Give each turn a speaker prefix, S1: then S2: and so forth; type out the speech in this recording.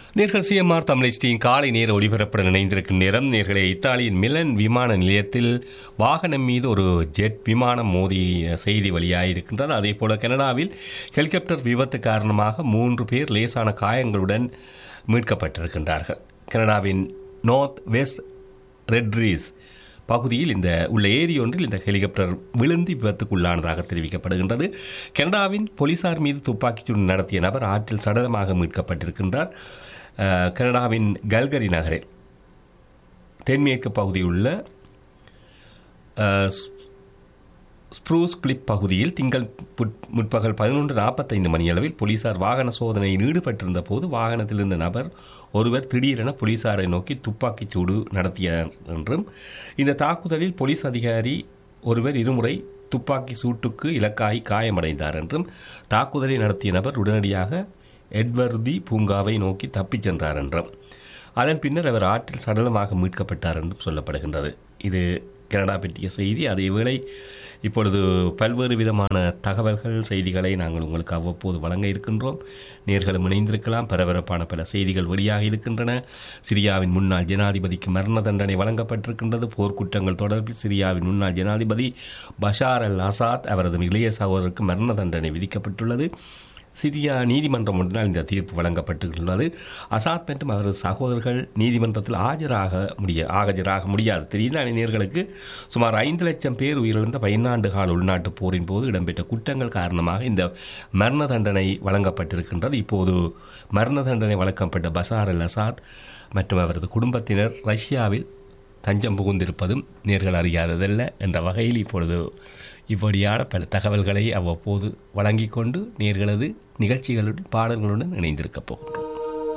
S1: நேர்கள் சிஎம்ஆர் தமிழ்ச்சியின் காலை நேர ஒளிபரப்புடன் இணைந்திருக்கும் நேரம் நேர்களை இத்தாலியின் மிலன் விமான நிலையத்தில் வாகனம் மீது ஒரு ஜெட் விமானம் மோதி செய்தி வெளியாகியிருக்கின்றது அதே போல கனடாவில் ஹெலிகாப்டர் விபத்து காரணமாக மூன்று பேர் லேசான காயங்களுடன் மீட்கப்பட்டிருக்கின்றார்கள் கனடாவின் நார்த் வெஸ்ட் ரெட்ரீஸ் பகுதியில் இந்த உள்ள ஏரி ஒன்றில் இந்த ஹெலிகாப்டர் விழுந்து விபத்துக்குள்ளானதாக தெரிவிக்கப்படுகின்றது கனடாவின் போலீசார் மீது துப்பாக்கிச்சூடு நடத்திய நபர் ஆற்றில் சடலமாக மீட்கப்பட்டிருக்கின்றார் அஹ், கனடாவின் கல்கரி நகரில் தென்மேற்கு பகுதியில் உள்ள அஹ், ஸ்ப்ரூஸ் கிளிப் பகுதியில் திங்கள் புட்- முற்பகல் பதினொன்று நாற்பத்தைந்து மணியளவில் போலீசார் வாகன சோதனையில் ஈடுபட்டிருந்த போது வாகனத்தில் இருந்த நபர் ஒருவர் திடீரென போலீசாரை நோக்கி துப்பாக்கிச் சூடு நடத்தியார் என்றும் இந்த தாக்குதலில் போலீஸ் அதிகாரி ஒருவர் இருமுறை துப்பாக்கி சூட்டுக்கு இலக்காகி காயமடைந்தார் என்றும் தாக்குதலை நடத்திய நபர் உடனடியாக எட்வர்தி பூங்காவை நோக்கி தப்பிச் சென்றார் என்றும் அதன் பின்னர் அவர் ஆற்றில் சடலமாக மீட்கப்பட்டார் என்றும் சொல்லப்படுகின்றது இது கனடா பற்றிய செய்தி அதேவேளை இப்பொழுது பல்வேறு விதமான தகவல்கள் செய்திகளை நாங்கள் உங்களுக்கு அவ்வப்போது வழங்க இருக்கின்றோம் நேர்களும் இணைந்திருக்கலாம் பரபரப்பான பல செய்திகள் வெளியாக இருக்கின்றன சிரியாவின் முன்னாள் ஜனாதிபதிக்கு மரண தண்டனை வழங்கப்பட்டிருக்கின்றது போர்க்குற்றங்கள் தொடர்பில் சிரியாவின் முன்னாள் ஜனாதிபதி பஷார் அல் அசாத் அவரது இளைய சகோதரருக்கு மரண தண்டனை விதிக்கப்பட்டுள்ளது சிரியா நீதிமன்றம் ஒன்றினால் இந்த தீர்ப்பு வழங்கப்பட்டுள்ளது அசாத் மற்றும் அவரது சகோதரர்கள் நீதிமன்றத்தில் ஆஜராக முடிய ஆஜராக முடியாது தெரிந்த இளைஞர்களுக்கு சுமார் ஐந்து லட்சம் பேர் உயிரிழந்த பதினாண்டு கால உள்நாட்டுப் போரின் போது இடம்பெற்ற குற்றங்கள் காரணமாக இந்த மரண தண்டனை வழங்கப்பட்டிருக்கின்றது இப்போது மரண தண்டனை வழங்கப்பட்ட பசார் அல் அசாத் மற்றும் அவரது குடும்பத்தினர் ரஷ்யாவில் தஞ்சம் புகுந்திருப்பதும் நேர்கள் அறியாததல்ல என்ற வகையில் இப்பொழுது இப்படியான பல தகவல்களை அவ்வப்போது வழங்கிக் கொண்டு நேர்களது நிகழ்ச்சிகளுடன் பாடல்களுடன் இணைந்திருக்கப் போகின்றோம்